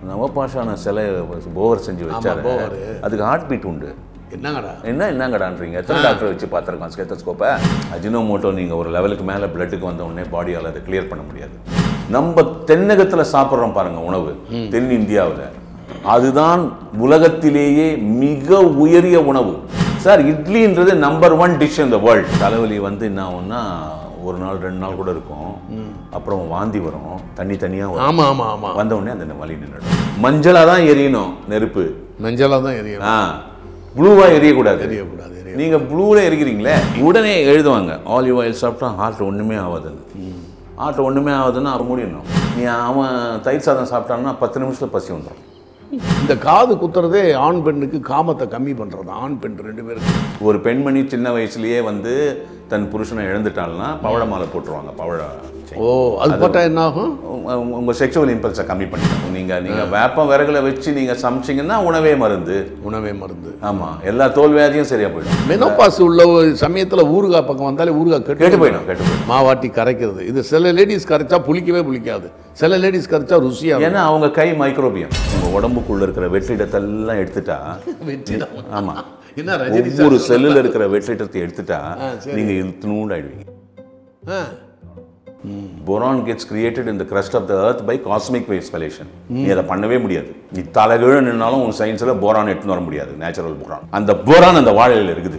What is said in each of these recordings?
நவபாஷான சிலை போவர் செஞ்சு வச்சாரு போவர். அதுக்கு ஹார்ட் பீட் உண்டு என்னங்கடா என்ன என்னங்கடான்றீங்க எத்தனை டாக்டர் வச்சு பார்த்துருக்கோம் ஸ்கெத்தஸ்கோப்பை அஜினோமோட்டோ நீங்கள் ஒரு லெவலுக்கு மேலே பிளட்டுக்கு வந்த உடனே பாடியால் அதை கிளியர் பண்ண முடியாது நம்ம தென்னகத்தில் சாப்பிட்றோம் பாருங்க உணவு தென் இந்தியாவில் அதுதான் உலகத்திலேயே மிக உயரிய உணவு சார் இட்லின்றது நம்பர் ஒன் டிஷ் இந்த வேர்ல்ட் தலைவலி வந்து என்ன ஆகும்னா ஒரு நாள் ரெண்டு நாள் கூட இருக்கும் அப்புறம் வாந்தி வரும் தண்ணி தனியாக வரும் ஆமா ஆமா ஆமா வந்த உடனே அந்த வலி நின்றுடும் மஞ்சளாக தான் எரியணும் நெருப்பு மஞ்சளாக தான் எரியும் ஆ ப்ளூவா எரியக்கூடாது எரியக்கூடாது எரிய நீங்க ப்ளூல இருக்கிறீங்களே உடனே எழுதுவாங்க ஆலிவ் ஆயில் சாப்பிட்டா ஹார்ட் ஒண்ணுமே ஆகாதுன்னு ஹார்ட் ஒண்ணுமே ஆகுதுன்னா அவன் முடியணும் நீ அவன் தயிர் சாதம் சாப்பிட்டான்னா பத்து நிமிஷத்துல பசி வந்துடும் இந்த காது குத்துறதே ஆண் பெண்ணுக்கு காமத்தை கம்மி பண்றது ஆண் பெண் ரெண்டு பேருக்கு ஒரு பெண்மணி சின்ன வயசுலயே வந்து தன் புருஷனை இழந்துட்டாள்னா பவழ மாலை போட்டுருவாங்க பவழ ஓ அது போட்டா என்ன ஆகும் உங்க- உங்க செக்ஷுவல் இம்பல்ஸை கம்மி பண்ணிடும் நீங்க நீங்க வேப்பம் விறகுல வச்சு நீங்க சமைச்சீங்கன்னா உணவே மருந்து உணவே மருந்து ஆமா எல்லா தோல் வியாதியும் சரியா போயிடும் மெனோபாஸ் உள்ள ஒரு சமயத்துல ஊறுகாய் பக்கம் வந்தாலே ஊறுகாய் கேட்டு கெட்டு போயிடும் கேட்டு போயிடும் மாவாட்டி கரைக்கிறது இது சில லேடிஸ் கரைச்சா புளிக்கவே புளிக்காது சில லேடிஸ் கரைச்சா ருசியா இருக்கும். ஏன்னா அவங்க கை மைக்ரோபியம் உங்க உடம்புக்குள்ள இருக்கிற வெற்றிடத்தெல்லாம் எடுத்துட்டா வெற்றிடம். ஆமா என்ன ரஜினி ஒவ்வொரு செல்லுல இருக்கிற வெற்றிடத்தை எடுத்துட்டா நீங்க இழுத்துனூண்டு ஆயிடுவீங்க ஆ, boron gets created in the crust of the earth by cosmic wave spallation நீ அதை பண்ணவே முடியாது நீ தலைகீழ நின்னாலும் உன் சயின்ஸ்ல போரான் எடுத்துன்னு வர முடியாது நேச்சுரல் போரான் அந்த போரான் அந்த வாழையில இருக்குது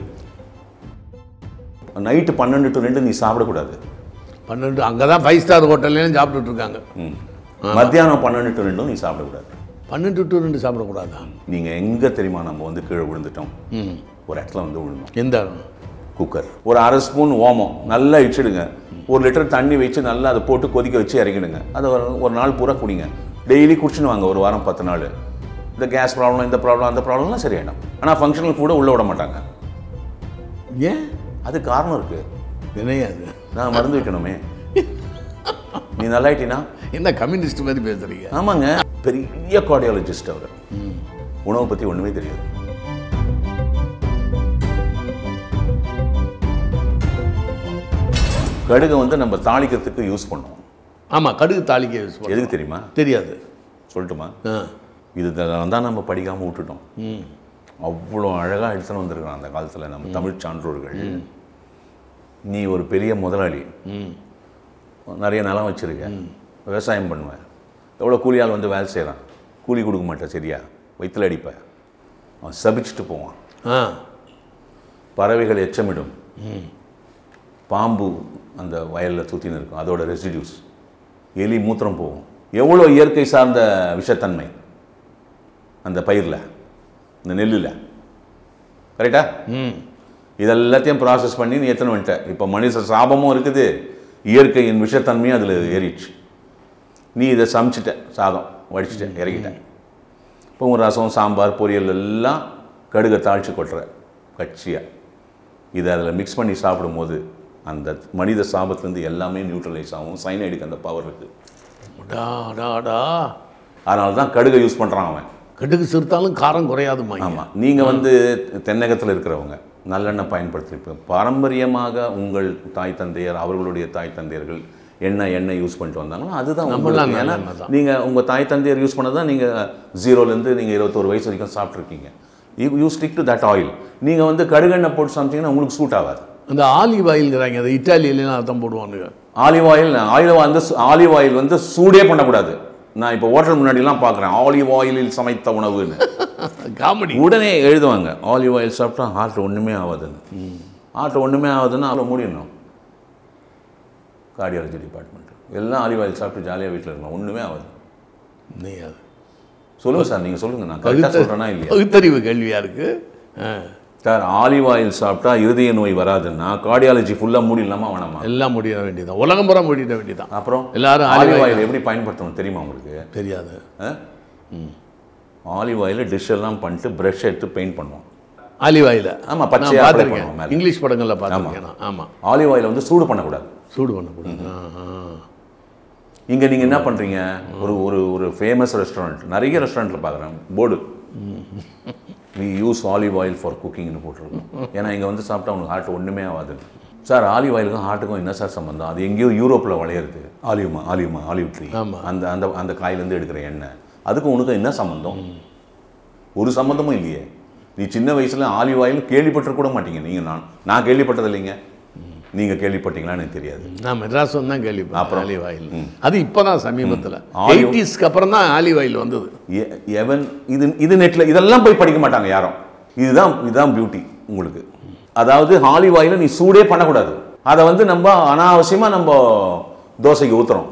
நைட்டு பன்னெண்டு டு ரெண்டு நீ சாப்பிடக்கூடாது பன்னெண்டு அங்கதான் ஃபைவ் ஸ்டார் ஹோட்டல்லையும் சாப்பிட்டுட்டு இருக்காங்க ம். மத்தியானம் பன்னெண்டு டு ரெண்டும் நீ சாப்பிடக்கூடாது பன்னெண்டு டு ரெண்டு சாப்பிடக்கூடாதா நீங்க எங்க தெரியுமா நம்ம வந்து கீழே விழுந்துட்டோம் ம் ஒரு இடத்துல வந்து விழுந்தோம் எந்த குக்கர் ஒரு அரை ஸ்பூன் ஓமம் நல்லா இடிச்சிடுங்க ஒரு லிட்டர் தண்ணி வச்சு நல்லா அதை போட்டு கொதிக்க வச்சு இறக்கிடுங்க அதை ஒரு ஒரு நாள் பூரா குடிங்க டெய்லி குடிச்சுன்னு வாங்க ஒரு வாரம் பத்து நாள் இந்த கேஸ் ப்ராப்ளம் இந்த ப்ராப்ளம் அந்த ப்ராப்ளம்லாம் சரியாயிடும் ஆனால் ஃபங்க்ஷனல் ஃபுட்டை உள்ளே விட மாட்டாங்க ஏன் அது காரணம் இருக்குது என்னையாது நான் மருந்து வைக்கணுமே நீ நல்லாயிட்டினா என்ன கம்யூனிஸ்ட் மாதிரி பேசுறீங்க ஆமாங்க பெரிய கார்டியாலஜிஸ்ட் அவர் உணவை பற்றி ஒன்றுமே தெரியாது கடுகை வந்து நம்ம தாளிக்கிறதுக்கு யூஸ் பண்ணுவோம் ஆமா கடுகு தாளிக்க யூஸ் பண்ண எதுக்கு தெரியுமா தெரியாது சொல்லட்டுமா ஆ இது தான் நம்ம படிக்காமல் விட்டுட்டோம் அவ்வளோ அழகாக எடுத்துன்னு வந்திருக்கான் அந்த காலத்தில் நம்ம தமிழ் சான்றோர்கள் நீ ஒரு பெரிய முதலாளி நிறைய நிலம் வச்சிருக்க விவசாயம் பண்ணுவேன் எவ்வளோ கூலி ஆள் வந்து வேலை செய்கிறான் கூலி கொடுக்க மாட்டேன் சரியா வயிற்றுல அடிப்பேன் அவன் சபிச்சுட்டு போவான் ஆ பறவைகள் எச்சமிடும் பாம்பு அந்த வயலில் சுற்றின்னு இருக்கும் அதோட ரெசிடியூஸ் எலி மூத்திரம் போகும் எவ்வளோ இயற்கை சார்ந்த விஷத்தன்மை அந்த பயிரில் இந்த நெல்லில் கரெக்டா ம் இதெல்லாத்தையும் ப்ராசஸ் பண்ணி நீ எத்தனை வந்துட்ட இப்போ மனுஷ சாபமும் இருக்குது இயற்கையின் விஷத்தன்மையும் அதில் ஏறிடுச்சு நீ இதை சமைச்சிட்ட சாதம் வடிச்சிட்ட இறக்கிட்ட இப்போ உங்கள் ரசம் சாம்பார் பொரியல் எல்லாம் கடுகை தாளித்து கொட்டுற கட்சியாக இதை அதில் மிக்ஸ் பண்ணி சாப்பிடும்போது அந்த மனித சாபத்துலேருந்து எல்லாமே நியூட்ரலைஸ் ஆகும் சைனைடுக்கு அந்த பவர் இருக்குது டா டா டா அதனால தான் கடுகை யூஸ் பண்ணுறான் அவன் கடுகு சிறுத்தாலும் காரம் குறையாதுமா ஆமாம் நீங்கள் வந்து தென்னகத்தில் இருக்கிறவங்க நல்லெண்ணெய் பயன்படுத்திருப்பீங்க பாரம்பரியமாக உங்கள் தாய் தந்தையர் அவர்களுடைய தாய் தந்தையர்கள் என்ன எண்ணெய் யூஸ் பண்ணிட்டு வந்தாங்களோ அதுதான் நம்மளாம் உங்களுக்கு ஏன்னா நல்லெண்ணெய் தான். நீங்கள் உங்கள் தாய் தந்தையர் யூஸ் பண்ணது தான் நீங்கள் ஜீரோலேருந்து நீங்கள் இருபத்தோரு வயசு வரைக்கும் சாப்பிட்ருக்கீங்க you you stick to that oil நீங்கள் வந்து கடுகெண்ணெய் போட்டு சமைச்சீங்கன்னா உங்களுக்கு சூட் ஆகாது அந்த ஆலிவ் ஆயில்ங்கிறாங்க அந்த இட்டாலியிலாம் அதான் போடுவானுங்க ஆலிவ் ஆயில் ஆயில் வந்து ஆலிவ் ஆயில் வந்து சூடே பண்ணக்கூடாது நான் இப்போ ஹோட்டல் முன்னாடிலாம் பார்க்குறேன் ஆலிவ் ஆயிலில் சமைத்த உணவுன்னு காமெடி உடனே எழுதுவாங்க ஆலிவ் ஆயில் சாப்பிட்டா ஹார்ட் ஒன்றுமே ஆகாதுன்னு ஹார்ட் ஒன்றுமே ஆகுதுன்னா அவ்வளோ முடியணும் கார்டியாலஜி டிபார்ட்மெண்ட் எல்லாம் ஆலிவ் ஆயில் சாப்பிட்டு ஜாலியாக வீட்டில் இருக்கலாம் ஒன்றுமே ஆகாது நீ அது சொல்லுங்கள் சார் நீங்கள் சொல்லுங்கள் நான் கரெக்டாக சொல்கிறேன்னா இல்லையா பகுத்தறிவு கேள்வியா இருக்கு ஆ. சார் ஆலிவ் ஆயில் சாப்பிட்டா இருதய நோய் வராதுன்னா கார்டியாலஜி ஃபுல்லாக மூடிடலாமா வேணாமா எல்லாம் முடிய வேண்டியதான் உலகம் பூரா முடிய வேண்டியதான் அப்புறம் எல்லாரும் ஆலிவ் olive ஆயில் எப்படி பயன்படுத்தணும் தெரியுமா உங்களுக்கு தெரியாது ஆலிவ் ஆயில் டிஷ் எல்லாம் பண்ணிட்டு ப்ரஷ் எடுத்து பெயிண்ட் பண்ணுவோம் ஆலிவ் ஆயில ஆமா, பச்சையா நான் apply பார்த்திருக்கேன் பண்ணுவோம் மேல. இங்கிலீஷ் படங்கள்ல பார்த்துருக்கேன் நான். ஆமா ஆலிவ் ஆயில் வந்து சூடு பண்ணக்கூடாது சூடு பண்ணக்கூடாது ஆ, ஆ. இங்கே நீங்கள் என்ன பண்ணுறீங்க ஒரு ஒரு ஒரு ஃபேமஸ் ரெஸ்டாரண்ட் நிறைய ரெஸ்டாரண்ட்டில் பார்க்குறேன் board we use olive oil for குக்கிங்னு போட்டிருக்கோம் ஏன்னா இங்கே வந்து சாப்பிட்டா உனக்கு ஹார்ட் ஒன்றுமே ஆகாது சார் ஆலிவ் ஆயிலுக்கும் ஹார்ட்டுக்கும் என்ன சார் சம்பந்தம் அது எங்கேயோ யூரோப்பில் விளையிறது ஆலிவ்மா ஆலிவ்மா ஆலிவ் ட்ரீ ஆமா. அந்த அந்த அந்த காயிலேருந்து எடுக்கிற எண்ணெய் அதுக்கு உனக்கு என்ன சம்மந்தம் ஒரு சம்மந்தமும் இல்லையே நீ சின்ன வயசுல ஆலிவ் ஆயில் கேள்விப்பட்டு கூட மாட்டீங்க நீங்க நான் நான் கேள்விப்பட்டது இல்லைங்க நீங்க கேள்விப்பட்டீங்களான்னு எனக்கு தெரியாது நான் மெட்ராஸ் வந்து தான் கேள்விப்பட்டேன் அப்புறம்? ஆலிவ் ஆயில் அது இப்போதான் சமீபத்தில் ஆலிவ் எயிட்டிஸ்க்கு அப்புறம் தான் ஆலிவ் ஆயில் வந்தது எ- எவன் இது இது நெட்டில் இதெல்லாம் போய் படிக்க மாட்டாங்க யாரும் இதுதான் இதுதான் பியூட்டி உங்களுக்கு அதாவது ஆலிவ் ஆயில நீ சூடே பண்ணக்கூடாது அதை வந்து நம்ம அனாவசியமா நம்ம தோசைக்கு ஊத்துறோம்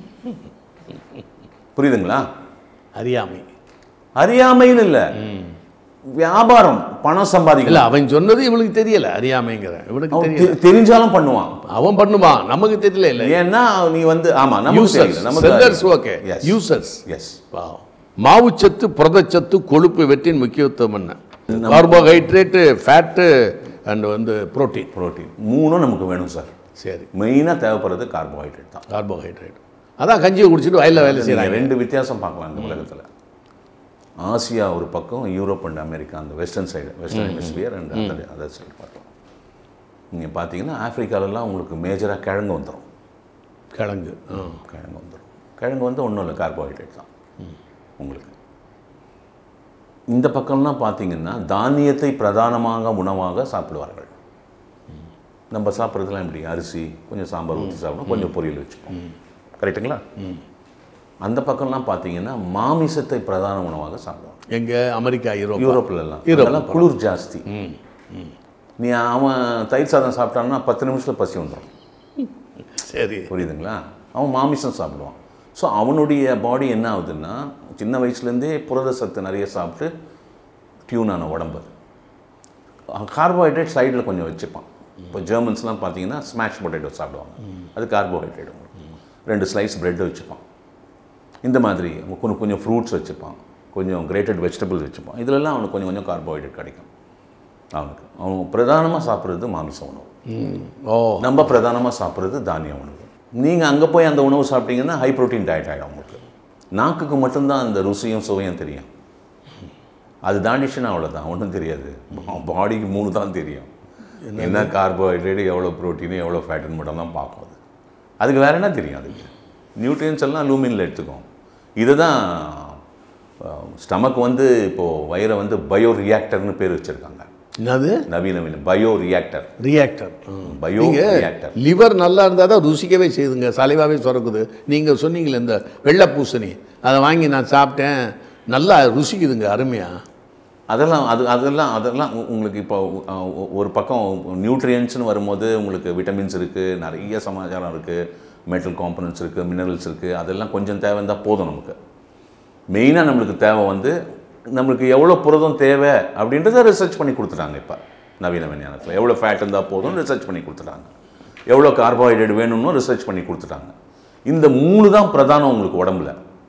புரியுதுங்களா அறியாமை அறியாமைன்னு இல்லை வியாபாரம் பணம் சம்பாதிக்கல இல்ல அவன் சொன்னது இவனுக்கு தெரியல அறியாமைங்கிற இவனுக்கு தெரியல தெரிஞ்சாலும் பண்ணுவான் அவன் பண்ணுவான் நமக்கு தெரியல இல்ல ஏன்னா நீ வந்து ஆமா நமக்கு யூசர்ஸ் தெரியல நமக்கு sellers okay Yes. Users yes மாவுச்சத்து புரதச்சத்து கொழுப்பு வெற்றின் முக்கியத்துவம் என்ன கார்போஹைட்ரேட்டு ஃபேட்டு அண்ட் வந்து புரோட்டீன் புரோட்டீன் மூணும் நமக்கு வேணும் சார் சரி மெயினாக தேவைப்படுறது கார்போஹைட்ரேட் தான் கார்போஹைட்ரேட் அதான் கஞ்சியை குடிச்சிட்டு வயலில் வேலை நீங்க செய்கிறாங்க ரெண்டு வித்தியாசம் பார்க்கலாம் இந்த உலகத்தில் ஆசியா ஒரு பக்கம் யூரோப் அண்ட் அமெரிக்கா அந்த western side western hemisphere and other other side பார்க்கலாம் நீங்கள் பார்த்தீங்கன்னா ஆப்பிரிக்காலெல்லாம் உங்களுக்கு மேஜராக கிழங்கு வந்துடும் கிழங்கு ஆ. கிழங்கு வந்துடும் கிழங்கு வந்து ஒன்றும் இல்லை கார்போஹைட்ரேட் தான் உங்களுக்கு இந்த பக்கம்லாம் பார்த்தீங்கன்னா தானியத்தை பிரதானமாக உணவாக சாப்பிடுவார்கள் நம்ம சாப்பிட்றதுலாம் எப்படி அரிசி கொஞ்சம் சாம்பார் ஊற்றி சாப்பிடும் கொஞ்சம் பொரியல் வச்சுப்போம் கரெக்டுங்களா அந்த பக்கம்லாம் பார்த்தீங்கன்னா மாமிசத்தை பிரதான உணவாக சாப்பிடுவாங்க எங்க அமெரிக்கா யூரோப் யூரோப்லலாம் யூரோப். இதெல்லாம் குளிர் ஜாஸ்தி நீ அவன் தயிர் சாதம் சாப்பிட்டான்னா பத்து நிமிஷத்தில் பசி வந்துடும் சரி புரியுதுங்களா அவன் மாமிசம் சாப்பிடுவான் ஸோ அவனுடைய பாடி என்ன ஆகுதுன்னா சின்ன வயசுலேருந்தே புரத சத்து நிறைய சாப்பிட்டு டியூனான உடம்பு அது கார்போஹைட்ரேட் சைடில் கொஞ்சம் வச்சுப்பான் இப்போ ஜெர்மன்ஸ்லாம் பார்த்தீங்கன்னா ஸ்மாஷ் பொட்டேட்டோ சாப்பிடுவாங்க அது கார்போஹைட்ரேட் உங்களுக்கு ரெண்டு ஸ்லைஸ் பிரெட் வச்சுப்பான் இந்த மாதிரி கொஞ்சம் கொஞ்சம் ஃப்ரூட்ஸ் வச்சுப்பான் கொஞ்சம் கிரேட்டட் வெஜிடபிள்ஸ் வச்சுப்பான் இதுலலாம் அவனுக்கு கொஞ்சம் கொஞ்சம் கார்போஹைட்ரேட் கிடைக்கும் அவனுக்கு அவன் பிரதானமாக சாப்பிட்றது மாமிச உணவு ம். ஓ நம்ம பிரதானமாக சாப்பிட்றது தானிய உணவு நீங்கள் அங்கே போய் அந்த உணவு சாப்பிட்டீங்கன்னா ஹை ப்ரோட்டீன் டயட் ஆகிடும் உங்களுக்கு நாக்குக்கு மட்டும்தான் அந்த ருசியும் சுவையும் தெரியும் அது தாண்டிச்சுன்னா அவ்வளோதான் ஒன்றும் தெரியாது பாடிக்கு மூணு தான் தெரியும் என்ன கார்போஹைட்ரேட் எவ்வளோ ப்ரோட்டீன் எவ்வளோ ஃபேட்டுன்னு மட்டும் தான் பார்க்கும் அது அதுக்கு வேற என்ன தெரியும் அதுக்கு நியூட்ரியன்ஸ் எல்லாம் லூமினில் எடுத்துக்கும் இதுதான் ஸ்டமக் வந்து இப்போது வயிறை வந்து பயோ ரியாக்டர்னு பேர் வச்சுருக்காங்க என்னது நவீன நவீன பயோ ரியாக்டர் ரியாக்டர் பயோ நீங்க ரியாக்டர் லிவர் நல்லா இருந்தால் தான் ருசிக்கவே செய்யுதுங்க சலைவாவே சுரக்குது நீங்கள் சொன்னீங்களே இந்த வெள்ளை பூசணி அதை வாங்கி நான் சாப்பிட்டேன் நல்லா ருசிக்குதுங்க அருமையா அதெல்லாம் அது அதெல்லாம் அதெல்லாம் உ- உங்களுக்கு இப்போ அஹ், ஒ- ஒரு பக்கம் நியூட்ரியன்ஸ்னு வரும்போது உங்களுக்கு விட்டமின்ஸ் இருக்குது நிறைய சமாச்சாரம் இருக்குது மெட்டல் காம்பனன்ட்ஸ் இருக்குது மினரல்ஸ் இருக்குது அதெல்லாம் கொஞ்சம் தேவை இருந்தால் போதும் நமக்கு மெயினாக நம்மளுக்கு தேவை வந்து நம்மளுக்கு எவ்வளோ புரதம் தேவை அப்படின்றத ரிசர்ச் பண்ணி கொடுத்துட்டாங்க இப்போ நவீன விஞ்ஞானத்தில் எவ்வளோ ஃபேட் இருந்தால் போதும் ரிசர்ச் பண்ணி கொடுத்துட்டாங்க எவ்வளோ கார்போஹைட்ரேட் வேணும்னு ரிசர்ச் பண்ணி கொடுத்துட்டாங்க இந்த மூணு தான் பிரதானம் உங்களுக்கு உடம்புல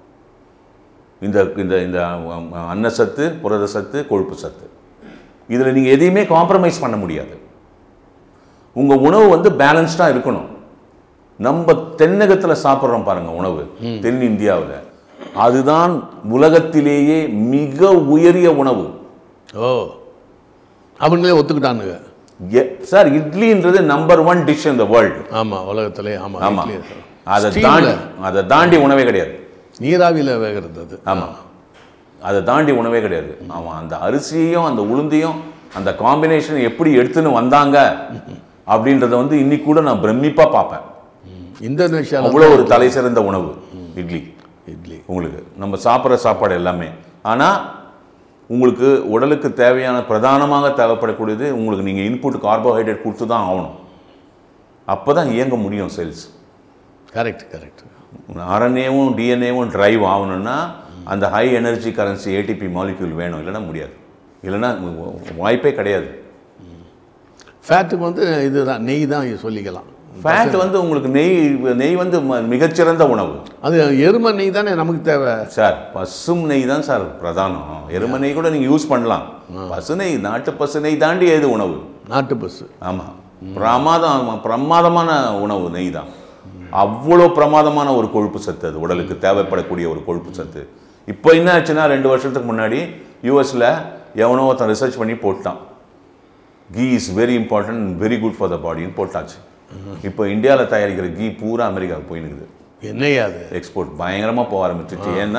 இந்த இந்த இந்த அம், அன்னசத்து புரத சத்து கொழுப்பு சத்து இதில் நீங்கள் எதையுமே காம்ப்ரமைஸ் பண்ண முடியாது உங்கள் உணவு வந்து பேலன்ஸ்டாக இருக்கணும் நம்ம தென்னகத்தில் சாப்பிட்றோம் பாருங்க உணவு தென் இந்தியாவில் அதுதான் உலகத்திலேயே மிக உயரிய உணவு ஓ அவங்களே ஒத்துக்கிட்டானுங்க எ- சார் இட்லின்றது நம்பர் ஒன் டிஷ் இந்த வேர்ல்டு ஆமா உலகத்திலே ஆமா ஆமாம் இட்லி. அதை Steamல. தாண்டி அதை தாண்டி உணவே கிடையாது நீராவியில் வேகிறது அது ஆமாம் அதை தாண்டி உணவே கிடையாது அவன் அந்த அரிசியையும் அந்த உளுந்தையும் அந்த காம்பினேஷன் எப்படி எடுத்துன்னு வந்தாங்க அப்படின்றத வந்து இன்னைக்கு கூட நான் பிரமிப்பாக பார்ப்பேன் இந்தோனேஷியாவில் அவ்வளோ ஒரு தலை சிறந்த உணவு இட்லி இட்லி உங்களுக்கு நம்ம சாப்பிட்ற சாப்பாடு எல்லாமே ஆனால் உங்களுக்கு உடலுக்கு தேவையான பிரதானமாக தேவைப்படக்கூடியது உங்களுக்கு நீங்கள் இன்புட் கார்போஹைட்ரேட் கொடுத்து தான் ஆகணும் அப்போ தான் இயங்க முடியும் செல்ஸ் கரெக்ட் கரெக்ட் ஆர்என்ஏவும் டிஎன்ஏவும் டிரைவ் ஆகணும்னா அந்த high energy currency ATP molecule வேணும் இல்லைன்னா முடியாது இல்லைன்னா வாய்ப்பே கிடையாது ஃபேட்டுக்கு வந்து இதுதான் நெய் தான் சொல்லிக்கலாம் ஃபேட் வந்து உங்களுக்கு நெய் நெய் வந்து ம- மிகச்சிறந்த உணவு அது எருமை நெய் தானே நமக்கு தேவை சார் பசும் நெய் தான் சார் பிரதானம் எருமை நெய் கூட நீங்கள் யூஸ் பண்ணலாம் பசு நெய் நாட்டு பசு நெய் தாண்டி எது உணவு நாட்டு பஸ்ஸு ஆமாம் பிரமாதம் பிரமாதமான உணவு நெய் தான் அவ்வளோ பிரமாதமான ஒரு கொழுப்பு சத்து அது உடலுக்கு தேவைப்படக்கூடிய ஒரு கொழுப்பு சத்து இப்போ என்ன ஆச்சுன்னா ரெண்டு வருஷத்துக்கு முன்னாடி யூஎஸில் எவனோ ஒருத்தன் ரிசர்ச் பண்ணி போட்டான் ghee is very important very good for the பாடின்னு போட்டாச்சு இப்போ இந்தியாவில் தயாரிக்கிற கீ பூரா அமெரிக்காவுக்கு போயினுக்குது என்னையா அது எக்ஸ்போர்ட் பயங்கரமாக போக ஆரம்பிச்சிச்சு ஏன்னா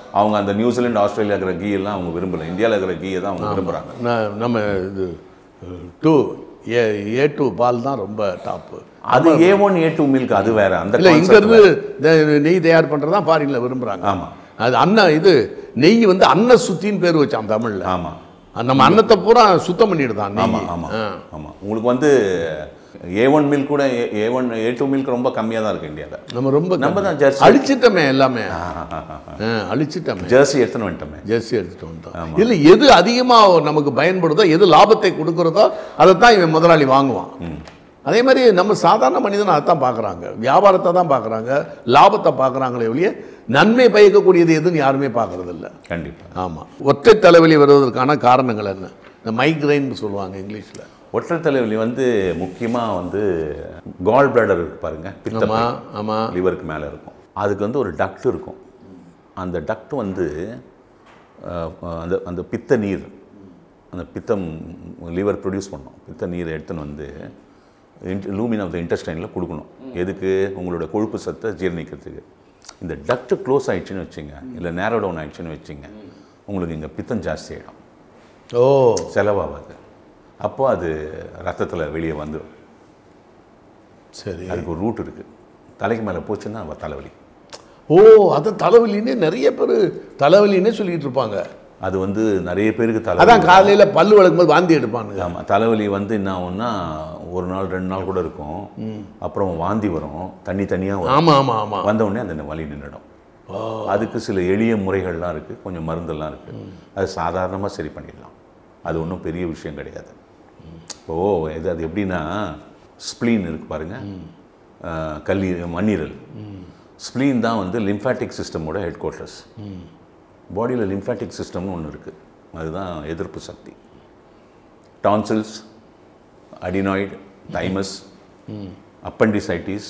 அவங்க அந்த நியூசிலாந்து ஆஸ்திரேலியா இருக்கிற கீ எல்லாம் அவங்க விரும்பல இந்தியாவில் இருக்கிற கீயை தான் அவங்க விரும்புகிறாங்க ந- நம்ம இது டூ ஏ ஏ டூ பால் தான் ரொம்ப டாப்பு அது A one A two milk அது வேற அந்த இல்லை concept இங்கேருந்து நெய் தயார் பண்ணுறது தான் ஃபாரினில் விரும்புகிறாங்க ஆமா. அது அன்ன இது நெய் வந்து அன்ன சுத்தின்னு பேர் வச்சான் தமிழில் ஆமா நம்ம அன்னத்தை பூரா சுத்தம் பண்ணிடுதான் ஆமா நெய் ஆமா ஆ. ஆமா உங்களுக்கு வந்து ஏ ஒன் மில்க் கூட A one A two milk ரொம்ப கம்மியாக தான் இருக்கு இந்தியாவில் நம்ம ரொம்ப நம்ம தான் ஜெர்சி அழிச்சிட்டோமே எல்லாமே ஆ, அழிச்சிட்டோமே ஜெர்சி எடுத்துன்னு வந்துட்டோமே ஜெர்சி எடுத்துட்டு வந்தோம் இதில் எது அதிகமாக நமக்கு பயன்படுதோ எது லாபத்தை கொடுக்குறதோ அதை தான் இவன் முதலாளி வாங்குவான் அதே மாதிரி நம்ம சாதாரண மனிதன் அதை தான் பார்க்குறாங்க வியாபாரத்தை தான் பார்க்குறாங்க லாபத்தை பார்க்குறாங்களே ஒழிய நன்மை பயக்கக்கூடியது எதுன்னு யாருமே பார்க்கறது இல்ல கண்டிப்பா ஆமாம் ஒற்றை தலைவலி வருவதற்கான காரணங்கள் என்ன இந்த மைக்ரைன் சொல்லுவாங்க இங்கிலீஷில் ஒற்றை தலைவலி வந்து முக்கியமா வந்து கால் பிளாடர் இருக்கு பாருங்க பித்தப்பை ஆமாம் ஆமாம் லிவருக்கு மேலே இருக்கும் அதுக்கு வந்து ஒரு டக்ட் இருக்கும் அந்த டக்ட் வந்து அஹ், அந்த அந்த பித்த நீர் அந்த பித்தம் லிவர் ப்ரொடியூஸ் பண்ணும் பித்த நீரை எடுத்துன்னு வந்து லூமின் ஆஃப் த இன்டெஸ்டைனில் கொடுக்கணும் எதுக்கு உங்களோட கொழுப்பு சத்தை ஜீரணிக்கிறதுக்கு இந்த டக்ட் க்ளோஸ் ஆயிடுச்சுன்னு வச்சுங்க இல்லை நேரோ டவுன் ஆயிடுச்சுன்னு வச்சுங்க உங்களுக்கு இங்கே பித்தம் ஜாஸ்தி ஆகிடும் ஓ செலவாகாது அப்போ அது ரத்தத்தில் வெளியே வந்துடும் சரி அதுக்கு ஒரு ரூட் இருக்குது தலைக்கு மேலே போச்சுன்னா அவ தலைவலி ஓ அது தலைவலின்னே நிறைய பேர் தலைவலின்னே சொல்லிட்டு இருப்பாங்க அது வந்து நிறைய பேருக்கு தலை அதான் காலையில் பல்லு வளர்க்கும்போது வாந்தி எடுப்பானுங்க ஆமாம் தலைவலி வந்து என்ன ஆகும்னா ஒரு நாள் ரெண்டு நாள் கூட இருக்கும் அப்புறம் வாந்தி வரும் தண்ணி தனியாக வரும் ஆமாம் ஆமாம் ஆமாம் வந்த உடனே அந்த வலி நின்றுடும் அதுக்கு சில எளிய முறைகள்லாம் இருக்குது கொஞ்சம் மருந்தெல்லாம் இருக்குது அது சாதாரணமாக சரி பண்ணிடலாம் அது ஒன்றும் பெரிய விஷயம் கிடையாது ஓ இது அது எப்படின்னா ஸ்ப்ளீன் இருக்கு பாருங்க அஹ், கல்லீ மண்ணீரல் ஸ்ப்ளீன் தான் வந்து லிம்ஃபாட்டிக் சிஸ்டமோட ஹெட் குவார்ட்டர்ஸ் பாடியில் லிம்ஃபாட்டிக் சிஸ்டம்னு ஒன்று இருக்குது அதுதான் எதிர்ப்பு சக்தி tonsils adenoid thymus appendicitis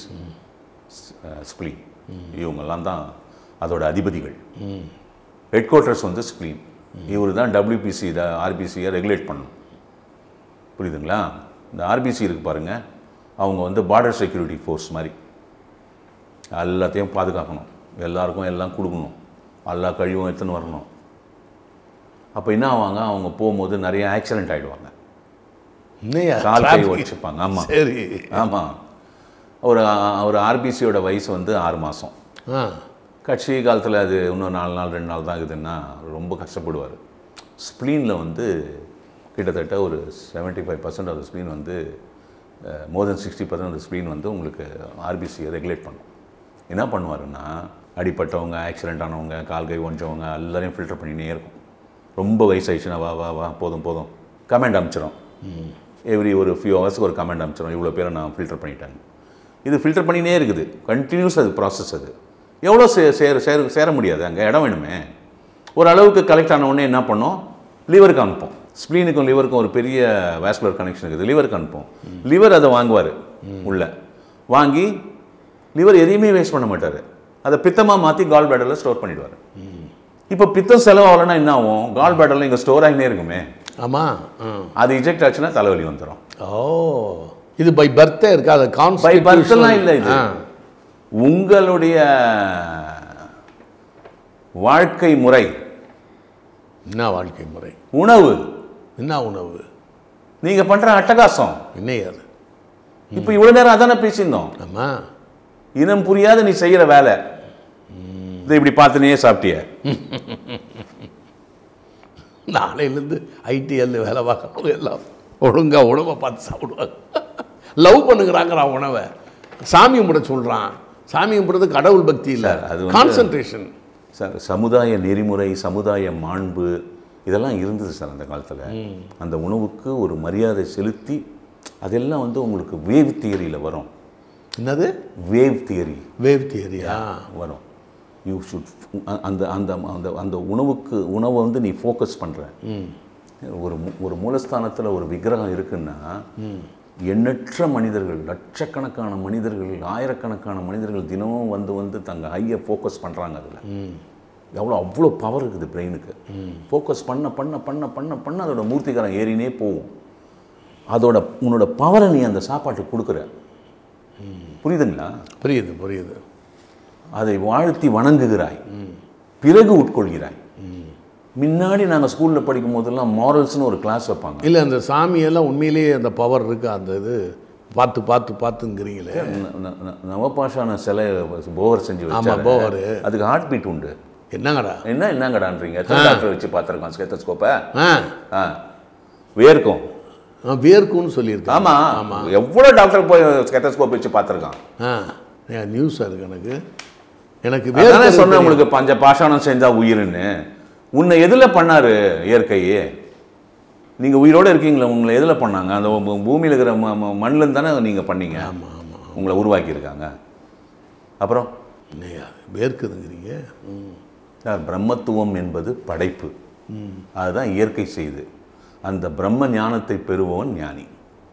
spleen இவங்கெல்லாம் தான் அதோட அதிபதிகள் ஹெட் குவார்ட்டர்ஸ் வந்து ஸ்ப்ளீன் இவர் தான் டபிள்யூபிசி ஆர்பிசியை ரெகுலேட் பண்ணணும் புரியுதுங்களா இந்த ஆர்பிசி இருக்கு பாருங்க அவங்க வந்து பார்டர் செக்யூரிட்டி ஃபோர்ஸ் மாதிரி எல்லாத்தையும் பாதுகாக்கணும் எல்லாருக்கும் எல்லாம் கொடுக்கணும் எல்லா கழிவும் எடுத்துன்னு வரணும் அப்போ என்ன ஆவாங்க அவங்க போகும்போது நிறைய ஆக்சிடென்ட் ஆகிடுவாங்க என்னையா கால் கை traffic? உடச்சிப்பாங்க ஆமாம் சரி ஆமாம் ஒரு ஒரு ஆர்பிசியோட வயசு வந்து ஆறு மாதம் ஆ கட்சி காலத்தில் அது இன்னும் நாலு நாள் ரெண்டு நாள் தான் இருக்குதுன்னா ரொம்ப கஷ்டப்படுவார் ஸ்ப்ளீனில் வந்து கிட்டத்தட்ட ஒரு 75% ஃபைவ் பர்சன்ட் ஆஃப் ஸ்ப்ளீன் வந்து more than sixty percent of spleen வந்து உங்களுக்கு ஆர்பிசியை ரெகுலேட் பண்ணும் என்ன பண்ணுவாருன்னா அடிப்பட்டவங்க ஆக்சிடென்ட் ஆனவங்க கால் கை ஒஞ்சவங்க எல்லாரையும் ஃபில்டர் பண்ணினே இருக்கும் ரொம்ப வயசாயிடுச்சுன்னா வா வா வா போதும் போதும் கமெண்ட் அனுப்பிச்சிடும் எவ்ரி ஒரு ஃபியூ ஹவர்ஸ்க்கு ஒரு கமெண்ட் அனுப்பிச்சிடும் இவ்வளோ பேரை நான் ஃபில்டர் பண்ணிட்டேன் இது ஃபில்டர் பண்ணினே இருக்குது கண்டினியூஸ் அது ப்ராசஸ் அது எவ்வளோ சே சேர சேர சேர முடியாது அங்கே இடம் வேணுமே ஒரு அளவுக்கு கலெக்ட் ஆன உடனே என்ன பண்ணோம் லிவருக்கு அனுப்போம் ஸ்ப்ளீனுக்கும் லிவருக்கும் ஒரு பெரிய வேஸ்குலர் கனெக்ஷன் இருக்குது லிவருக்கு அனுப்போம் லிவர் அதை வாங்குவார் உள்ள வாங்கி லிவர் எதையுமே வேஸ்ட் பண்ண மாட்டார் அதை பித்தமாக மாற்றி கால் பேடரில் ஸ்டோர் பண்ணிடுவார் இப்போ பித்தம் செலவாகலைன்னா என்ன ஆகும் கால் பேடரில் இங்கே ஸ்டோர் ஆகினே இருக்குமே ஆமாம் ஆ அது இஜெக்ட் ஆச்சுன்னா தலைவலி வந்துடும் ஓ இது பை பர்த்தே இருக்கா அது பை கான்ஸ்டிடியூஷன் பர்த்லாம் இல்லை இது உங்களுடைய வாழ்க்கை முறை என்ன வாழ்க்கை முறை உணவு என்ன உணவு நீங்க பண்ற அட்டகாசம் என்னையா அது இப்போ இவ்வளவு நேரம் அதானே பேசியிருந்தோம் ஆமா இனம் புரியாத நீ செய்யற வேலை இதை இப்படி பார்த்துனே சாப்பிட்டிய நாளையிலேருந்து ஐடிஎல் வேலை பார்க்குறவங்க எல்லாம் ஒழுங்கா உணவை பார்த்து சாப்பிடுவாங்க லவ் பண்ணுங்கிறாங்கிறான் உணவை சாமி கும்பிட சொல்கிறான் சாமி கும்பிடுறது கடவுள் பக்தி இல்லை சார், அது வந்து- கான்சன்ட்ரேஷன் சார் சமுதாய நெறிமுறை சமுதாய மாண்பு இதெல்லாம் இருந்தது சார் அந்த காலத்தில் அந்த உணவுக்கு ஒரு மரியாதை செலுத்தி அதெல்லாம் வந்து உங்களுக்கு வேவ் தியரியில் வரும் என்னது வேவ் தியரி வேவ் தியரியா வரும் யூ ஷுட் அந்த அந்த அந்த அந்த உணவுக்கு உணவை வந்து நீ ஃபோக்கஸ் பண்ணுற ஒரு மு- ஒரு மூலஸ்தானத்தில் ஒரு விக்கிரகம் இருக்குன்னா எண்ணற்ற மனிதர்கள் லட்சக்கணக்கான மனிதர்கள் ஆயிரக்கணக்கான மனிதர்கள் தினமும் வந்து வந்து தங்க ஐயை ஃபோக்கஸ் பண்ணுறாங்க அதில் எவ்வளோ அவ்வளோ பவர் இருக்குது பிரெயினுக்கு ஃபோக்கஸ் பண்ண பண்ண பண்ண பண்ண பண்ண அதோட மூர்த்திகரம் ஏறினே போகும் அதோட உன்னோட பவரை நீ அந்த சாப்பாட்டுக்கு கொடுக்குற புரியுதுங்களா புரியுது புரியுது அதை வாழ்த்தி வணங்குகிறாய் பிறகு உட்கொள்கிறாய் முன்னாடி நாங்கள் ஸ்கூலில் படிக்கும் போதெல்லாம் மாரல்ஸ்னு ஒரு கிளாஸ் வைப்பாங்க இல்லை அந்த சாமியெல்லாம் உண்மையிலேயே அந்த பவர் இருக்கு அந்த இது பார்த்து பார்த்து பார்த்துங்கிறீங்களே ந- ந- ந- நவபாஷான சிலை போகர் செஞ்சு ஆமா, வச்சாரு. போகர். அதுக்கு ஹார்ட் பீட் உண்டு என்னங்கடா என்ன என்னங்கடான்றீங்க எத்தனை டாக்டர் வச்சு பார்த்துருக்கோம் ஸ்கெத்தஸ்கோப்பை ஆ ஆ வேர்க்கும் ஆ, வியர்க்கும்னு சொல்லியிருக்கேன் ஆமா எவ்வளோ டாக்டர் போய் ஸ்கெத்தஸ்கோப் வச்சு பார்த்துருக்கான் ஆ நியூஸாக இருக்கு எனக்கு எனக்கு அதானே வேர்க்கிறது சொன்னேன் உங்களுக்கு பஞ்ச பாஷாணம் செஞ்சா உயிர்னு உன்னை எதுல பண்ணாரு இயற்கையே நீங்க உயிரோட இருக்கீங்களா உங்களை எதுல பண்ணாங்க அந்த பூ- பூமியில இருக்கிற ம- ம- மண்ணுல இருந்து தானே நீங்க பண்ணீங்க உங்களை உருவாக்கி இருக்காங்க அப்புறம் என்னையா வேர்க்குதுங்கிறீங்க ம். சார் பிரம்மத்துவம் என்பது படைப்பு அதுதான் இயற்கை செய்து அந்த பிரம்ம ஞானத்தை பெறுபவன் ஞானி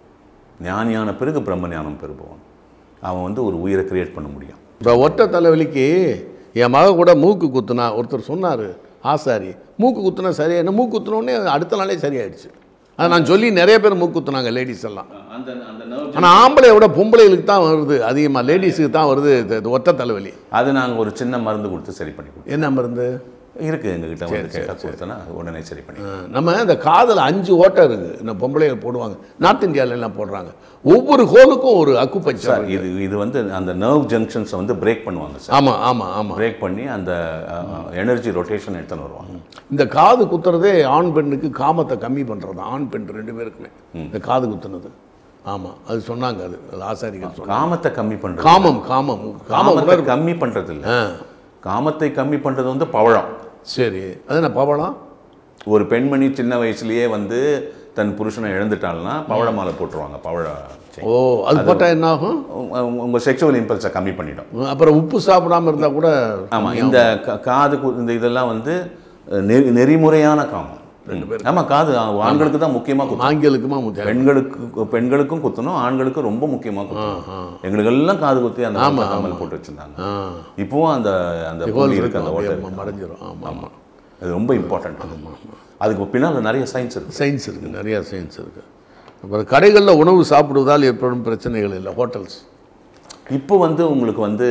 ஞானியான பிறகு பிரம்ம ஞானம் பெறுபவன் அவன் வந்து ஒரு உயிரை கிரியேட் பண்ண முடியும் இப்போ ஒற்றை தலைவலிக்கு என் மக கூட மூக்கு குத்துனா ஒருத்தர் சொன்னார் ஆசாரி மூக்கு குத்துனா சரியா என்ன மூக்கு குத்துனோடனே அடுத்த நாளே சரியாயிடுச்சு அதை நான் சொல்லி நிறைய பேர் மூக்கு குத்துனாங்க லேடிஸ் எல்லாம் அந்த அந்த ஆனால் ஆம்பளையை விட பொம்பளைகளுக்கு தான் வருது அதிகமாக லேடிஸுக்கு தான் வருது இது- இது ஒற்றை தலைவலி அது நாங்கள் ஒரு சின்ன மருந்து கொடுத்து சரி பண்ணி கொடுத்தோம் என்ன மருந்து இருக்கு எங்ககிட்ட வந்து கேட்டால் கொடுத்தோன்னா அது உடனே சரி பண்ணி ஆ, நம்ம இந்த காதில் அஞ்சு ஓட்டை இருக்குது இந்த பொம்பளைகள் போடுவாங்க நார்த் இந்தியால எல்லாம் போடுறாங்க ஒவ்வொரு ஹோலுக்கும் ஒரு அக்கு பஞ்சர் சார் இது இது வந்து அந்த நர்வ் ஜங்ஷன்ஸை வந்து பிரேக் பண்ணுவாங்க சார் ஆமாம் ஆமாம் ஆமாம் பிரேக் பண்ணி அந்த எனர்ஜி ரொட்டேஷன் எடுத்துன்னு வருவாங்க இந்த காது குத்துறதே ஆண் பெண்ணுக்கு காமத்தை கம்மி பண்ணுறது ஆண் பெண் ரெண்டு பேருக்குமே இந்த காது குத்துனது ஆமாம் அது சொன்னாங்க அது அது ஆசாரிகள் சொன்னாங்க காமத்தை கம்மி பண்றது காமம் காமம் காம காமத்தை உணர்வு கம்மி பண்றது இல்ல ஆ காமத்தை கம்மி பண்றது வந்து பவழம் சரி அது என்ன பவளம் ஒரு பெண்மணி சின்ன வயசுலயே வந்து தன் புருஷனை இழந்துட்டாள்னா பவழ மாலை போட்டுருவாங்க பவழ chain. ஓ அது போட்டால் என்ன ஆகும் உங்க- உங்க செக்ஷுவல் இம்பல்ஸை கம்மி பண்ணிடும் அப்புறம் உப்பு சாப்பிடாம இருந்தால் கூட ஆமா இந்த கா- காது கு- இந்த இதெல்லாம் வந்து நெறி நெறிமுறையான காமம் ஆமா காது ஆண்களுக்கு தான் முக்கியமா குத்தணும் ஆங்கிலுக்குமா முத்தியா பெண்களுக்கு பெண்களுக்கும் குத்தணும் ஆண்களுக்கும் ரொம்ப முக்கியமா குத்தணும் எங்களுக்கு எல்லாம் காது குத்தி அந்த கம்மல் போட்டு வச்சிருந்தாங்க ஆ இப்பவும் அந்த அந்த புள்ளி இருக்கு அந்த ஓட்டை இருக்கு. மறைஞ்சிரும் ஆமாம் ஆமாம் அது ரொம்ப இம்பார்ட்டன்ட் அதுக்கு பின்னால் நிறைய சயின்ஸ் இருக்கு சயின்ஸ் இருக்குது நிறையா சயின்ஸ் இருக்குது அப்புறம் கடைகளில் உணவு சாப்பிடுவதால் ஏற்படும் பிரச்சனைகள் இல்லை ஹோட்டல்ஸ் இப்போ வந்து உங்களுக்கு வந்து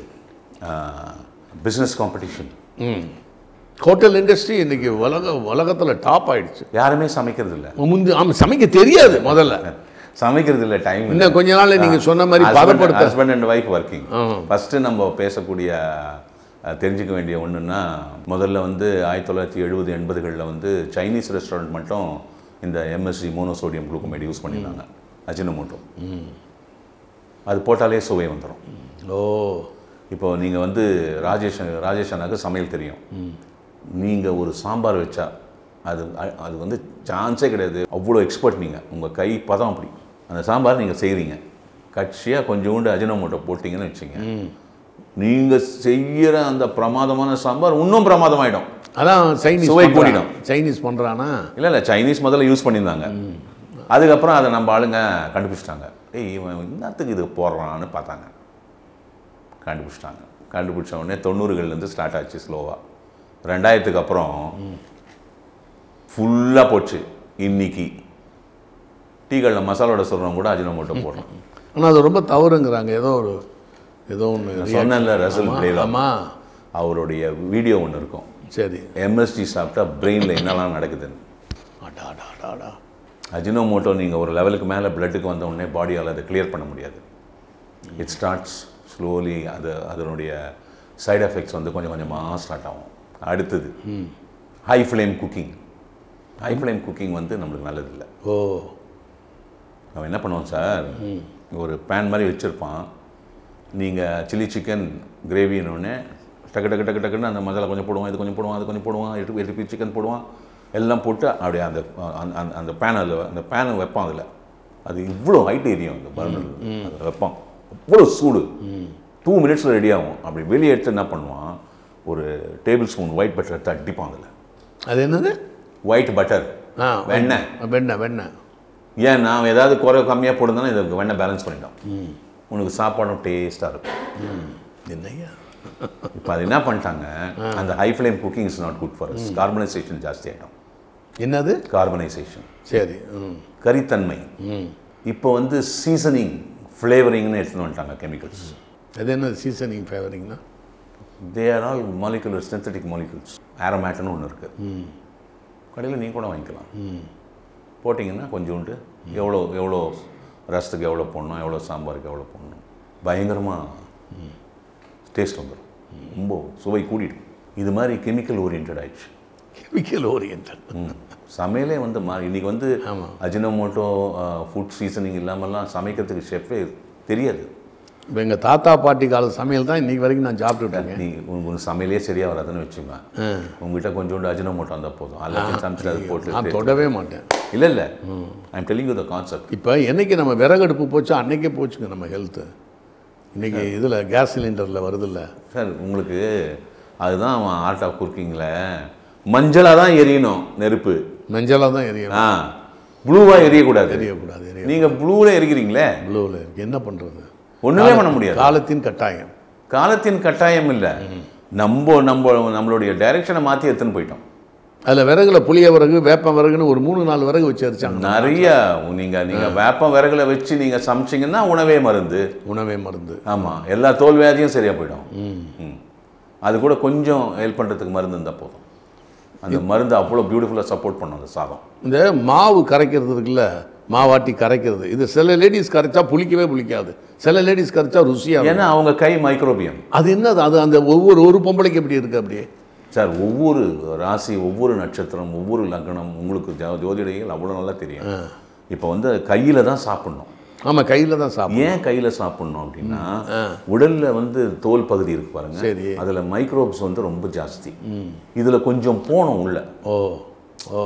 பிஸ்னஸ் காம்படிஷன் ம் ஹோட்டல் இண்டஸ்ட்ரி இன்னைக்கு உலக உலகத்தில் டாப் ஆயிடுச்சு யாருமே சமைக்கிறது இல்ல முந்தி ஆமாம் சமைக்க தெரியாது முதல்ல சமைக்கிறது இல்ல டைம் இன்னும் கொஞ்ச நாள்ல நீங்க சொன்ன மாதிரி பதப்படுத்த ஹஸ்பண்ட் அண்ட் ஒய்ஃப் ஒர்க்கிங் ஆ. ஃபர்ஸ்ட் நம்ம பேசக்கூடிய அஹ், தெரிஞ்சுக்க வேண்டிய ஒண்ணுன்னா முதல்ல வந்து ஆயிரத்தி தொள்ளாயிரத்தி எழுபது எண்பதுகளில் வந்து சைனீஸ் ரெஸ்டாரண்ட் மட்டும் இந்த எம்எஸ்சி மோனோசோடியம் குளுக்கோமைடு யூஸ் பண்ணியிருந்தாங்க அஜினமோட்டோ அது போட்டாலே சுவை வந்துடும் ஓ இப்போ நீங்கள் வந்து ராஜேஷ் ராஜேஷ் அண்ணாக்கு சமையல் தெரியும் நீங்கள் ஒரு சாம்பார் வச்சா அது அ- அது வந்து சான்ஸே கிடையாது அவ்வளோ எக்ஸ்பர்ட் நீங்கள் உங்கள் கை பதம் அப்படி அந்த சாம்பார் நீங்கள் செய்கிறீங்க கட்சியாக கொஞ்சோண்டு அஜினோமோட்டோ போட்டிங்கன்னு வச்சுங்க நீங்கள் செய்கிற அந்த பிரமாதமான சாம்பார் இன்னும் பிரமாதமாயிடும் அதான் சைனீஸ் சுவை பண்றான். கூடிடும். சைனீஸ் பண்றானா இல்லை இல்லை சைனீஸ் முதல்ல யூஸ் பண்ணியிருந்தாங்க அதுக்கப்புறம் அதை நம்ம ஆளுங்க கண்டுபிடிச்சிட்டாங்க ஏய் இவன் என்னத்துக்கு இது போடுறான்னு பார்த்தாங்க கண்டுபிடிச்சிட்டாங்க கண்டுபிடிச்ச உடனே தொண்ணூறுகள்லேருந்து ஸ்டார்ட் ஆச்சு ஸ்லோவாக ரெண்டாயிரத்துக்கு அப்புறம் ஃபுல்லாக போச்சு இன்னைக்கு டீகளில் மசாலோட சொல்கிறவங்க கூட அஜினோமோட்டோ போடுறோம் ஆனா அது ரொம்ப தவறுங்கிறாங்க ஏதோ ஒரு ஏதோ ஒன்று சொன்னேன்ல ரசல் பிளேல ஆமா அவருடைய வீடியோ ஒன்று இருக்கும் சரி எம்எஸ்டி சாப்பிட்டா பிரெயினில் என்னெல்லாம் நடக்குதுன்னு அடா அடா அடா, அடா அஜினோமோட்டோ நீங்கள் ஒரு லெவலுக்கு மேலே பிளட்டுக்கு வந்த உடனே பாடியால் அதை கிளியர் பண்ண முடியாது இட் ஸ்டார்ட்ஸ் ஸ்லோலி அது அதனுடைய சைடு எஃபெக்ட்ஸ் வந்து கொஞ்சம் கொஞ்சமாக ஸ்டார்ட் ஆகும் அடுத்தது high flame cooking high flame cooking வந்து நம்மளுக்கு நல்லதில்லை ஓ அவன் என்ன பண்ணுவான் சார் ஒரு பேன் மாதிரி வச்சுருப்பான் நீங்கள் சில்லி சிக்கன் கிரேவின்னொடனே டக்கு டக்கு டக்கு டக்குன்னு அந்த மசாலா கொஞ்சம் போடுவான் இது கொஞ்சம் போடுவான் அது கொஞ்சம் போடுவான் எட்டு எட்டு பீஸ் சிக்கன் போடுவான் எல்லாம் போட்டு அப்படியே அந்த அந்த- அந்த- அந்த பேன் அதில் அந்த பேனை வைப்பான் அதில் அது இவ்வளோ ஹைட் எரியும் அந்த பர்னர் அதை வைப்பான் அவ்வளோ சூடு டூ மினிட்ஸில் ரெடி ஆகும் அப்படி வெளியே எடுத்து என்ன பண்ணுவான் ஒரு டேபிள் ஸ்பூன் ஒயிட் பட்டர் எடுத்து அடிப்பான் அதில் அது என்னது ஒயிட் பட்டர் ஆ வெண்ணெய் வெண்ணெய் வெண்ணெய் ஏன் நான் ஏதாவது குறை கம்மியாக போடுறதுனா இதுக்கு வேணா பேலன்ஸ் பண்ணிட்டோம் உனக்கு சாப்பாடும் டேஸ்ட்டாக இருக்கும் என்னய்யா இப்போ அது என்ன பண்ணிட்டாங்க அந்த high flame cooking is not good for us carbonisation ஜாஸ்தி ஆகிடும் என்னது கார்பனைசேஷன் சரி ம் கரித்தன்மை ம் இப்போ வந்து சீசனிங் ஃப்ளேவரிங்னு எடுத்துன்னு வந்துட்டாங்க கெமிக்கல்ஸ் அது என்ன சீசனிங் ஃபேவரிங்னா they are all molecular synthetic molecules ஆரோமேட்டன்னு ஒன்று இருக்குது கடையில் நீங்கள் கூட வாங்கிக்கலாம் போட்டிங்கன்னா கொஞ்சோண்டு எவ்வளோ எவ்வளோ ரசத்துக்கு எவ்வளோ போடணும் எவ்வளோ சாம்பாருக்கு எவ்வளோ போடணும் பயங்கரமாக டேஸ்ட் வந்துடும் ரொம்ப சுவை கூடிடும் இது மாதிரி கெமிக்கல் ஓரியன்ட் ஆயிடுச்சு கெமிக்கல் ஓரியன்ட் ம். சமையலே வந்து மாறி இன்னைக்கு வந்து ஆமா. அஜினோமோட்டோ ஃபுட் சீசனிங் இல்லாமல்லாம் சமைக்கிறதுக்கு ஷெஃப்பே தெரியாது இப்போ எங்கள் தாத்தா பாட்டி கால சமையல் தான் இன்னைக்கு வரைக்கும் நான் சாப்பிட்டுட்டேங்க நீ உங்களுக்கு சமையலே சரியாக வராதுன்னு வச்சுங்க உங்ககிட்ட கொஞ்சோண்டு அஜினோமோட்டோ இருந்தால் போதும் எல்லாத்தையும் சமைச்சு அது போட்டு நான் தொடவே மாட்டேன் இல்லை இல்லை I am telling you the concept இப்போ என்னைக்கு நம்ம விறகடுப்பு போச்சோ அன்னைக்கே போச்சுங்க நம்ம ஹெல்த்து இன்னைக்கு இதில் கேஸ் சிலிண்டரில் வருதுல்ல சார் உங்களுக்கு அதுதான் அவன் ஆர்ட் ஆஃப் குக்கிங்கில் மஞ்சளாக தான் எரியணும் நெருப்பு மஞ்சளாக தான் எரியணும் ஆ ப்ளூவாக எரியக்கூடாது எரியக்கூடாது எரிய நீங்கள் ப்ளூவில் எரிக்கிறீங்களே ப்ளூவில் இருக்கு என்ன பண்ணுறது ஒன்றுமே பண்ண முடியாது காலத்தின் கட்டாயம் காலத்தின் கட்டாயம் இல்லை நம்ம நம்ம நம்மளுடைய டைரக்ஷனை மாற்றி எடுத்துன்னு போயிட்டோம் அதில் விறகுல புளிய விறகு வேப்ப விறகுன்னு ஒரு மூணு நாலு விறகு வச்சு அரிச்சாங்க நிறைய நீங்க நீங்க வேப்பம் விறகுல வச்சு நீங்க சமைச்சீங்கன்னா உணவே மருந்து உணவே மருந்து ஆமா எல்லா தோல் வியாதியும் சரியா போயிடும் ம். அது கூட கொஞ்சம் ஹெல்ப் பண்றதுக்கு மருந்து இருந்தால் போதும் அந்த மருந்து அவ்வளோ பியூட்டிஃபுல்லாக சப்போர்ட் பண்ணும் அந்த சாதம் இந்த மாவு கரைக்கிறது இருக்குல்ல மாவாட்டி கரைக்கிறது இது சில லேடிஸ் கரைச்சா புளிக்கவே புளிக்காது சில லேடிஸ் கரைச்சா ருசியாக இருக்கும். ஏன்னா அவங்க கை மைக்ரோபியம் அது என்னது அது அந்த ஒவ்வொரு ஒரு பொம்பளைக்கு எப்படி இருக்கு அப்படியே சார் ஒவ்வொரு ராசி ஒவ்வொரு நட்சத்திரம் ஒவ்வொரு லக்னம் உங்களுக்கு ஜோ- ஜோதிடங்கள் அவ்வளோ நல்லா தெரியும் இப்போ வந்து கையில் தான் சாப்பிடணும் ஆமாம் கையில் தான் சாப்பிடும் ஏன் கையில் சாப்பிடணும் அப்படின்னா உடல்ல வந்து தோல் பகுதி இருக்கு பாருங்க சரி. அதுல மைக்ரோப்ஸ் வந்து ரொம்ப ஜாஸ்தி இதுல கொஞ்சம் போகணும் உள்ள ஓ ஓ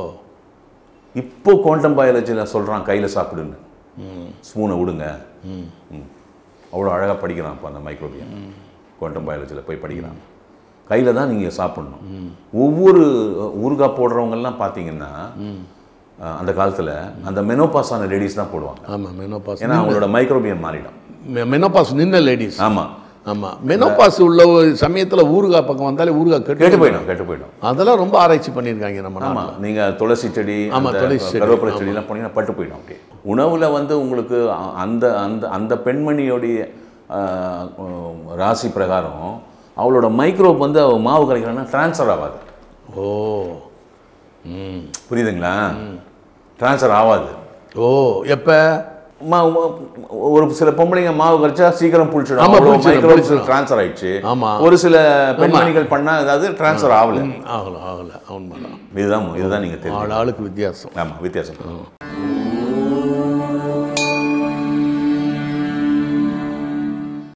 இப்போ குவாண்டம் பயாலஜியில் சொல்றான் கையில சாப்பிடுன்னு ஸ்பூனை விடுங்க ம். அவ்வளோ அழகா படிக்கிறான் இப்போ அந்த மைக்ரோபியம் குவாண்டம் பயாலஜியில் போய் படிக்கிறான் கையில தான் நீங்க சாப்பிடணும் ஒவ்வொரு ஊறுகாய் போடுறவங்கெல்லாம் பார்த்தீங்கன்னா அஹ், அந்த காலத்துல அந்த மெனோபாஸ் ஆன லேடிஸ் தான் போடுவாங்க ஆமாம் மெனோபாஸ் ஏன்னா அவங்களோட மைக்ரோபியம் மாறிடும் மெனோபாஸ் நின்ன லேடிஸ் ஆமா ஆமாம் மெனோபாஸ் உள்ள ஒரு சமயத்தில் ஊறுகாய் பக்கம் வந்தாலே ஊறுகாய் கெட்டு கெட்டு போயிடும் கெட்டு போயிடும் அதெல்லாம் ரொம்ப ஆராய்ச்சி பண்ணியிருக்காங்க நம்ம ஆமா நீங்க துளசி செடி ஆமா, அந்த துளசி செடி, கருவேப்பிலை செடியெல்லாம் போனீங்கன்னா பட்டு போயிடும் அப்படியே உணவுல வந்து உங்களுக்கு அ- அந்த அந்த அந்த பெண்மணியோடைய ஆஹ், உம், ராசி பிரகாரம் அவளோட மைக்ரோப் வந்து அவ மாவு கரைக்கிறான்னா ட்ரான்ஸ்ஃபர் ஆகாது ஓ ம் புரியுதுங்களா ட்ரான்ஸ்ஃபர் ஆகாது ஓ எப்போ மா- ம- ஒரு சில பொம்பளைங்க மாவு கரைச்சா சீக்கிரம் புளிச்சிடும் ஆமா, அவ்வளோ புளிச்சிடும், மைக்ரோப்ஸ் புளிச்சிடும். ட்ரான்ஸ்ஃபர் ஆயிடுச்சு ஆமா. ஒரு சில பெண்மணிகள் பண்ணா அதாவது ட்ரான்ஸ்ஃபர் ஆகல ஆகலை ஆகலை உண்மைதான் இதுதான் இதுதான் நீங்க தெரியும் ஆள் ஆளுக்கு வித்தியாசம் ஆமா வித்தியாசம்